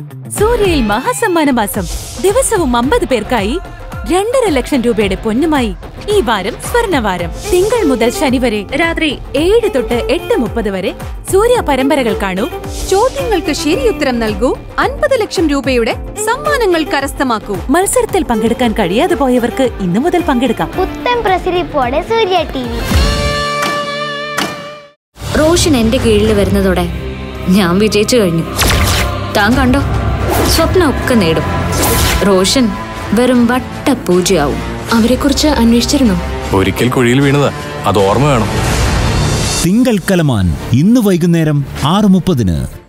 സൂര്യയിൽ മഹാസമ്മാന മാസം ദിവസവും അമ്പത് പേർക്കായി രണ്ടര ലക്ഷം രൂപയുടെ പൊന്നുമായി ഈ വാരം സ്വർണവാരം തിങ്കൾ മുതൽ ശനി വരെ രാത്രി ഏഴ് തൊട്ട് എട്ട് മുപ്പത് വരെ സൂര്യ പരമ്പരകൾ കാണൂ ചോദ്യങ്ങൾക്ക് ശരിയുത്തരം നൽകൂ അൻപത് ലക്ഷം രൂപയുടെ സമ്മാനങ്ങൾ കരസ്ഥമാക്കൂ മത്സരത്തിൽ പങ്കെടുക്കാൻ കഴിയാതെ പോയവർക്ക് ഇന്നു മുതൽ പങ്കെടുക്കാം പുത്തൻ പ്രസരിപ്പോടെ സൂര്യ ടി വി റോഷൻ എന്റെ കീഴിൽ വരുന്നതോടെ ഞാൻ വിജയിച്ചു കഴിഞ്ഞു താൻ കണ്ടോ സ്വപ്നമൊക്കെ നേടും റോഷൻ വെറും വട്ടപൂജയാവും അവരെക്കുറിച്ച് അന്വേഷിച്ചിരുന്നോ ഒരിക്കൽ കുഴിയിൽ വീണതാ അത് ഓർമ്മ വേണം തിങ്കൾ കലമാൻ ഇന്ന് വൈകുന്നേരം ആറ് മുപ്പതിന്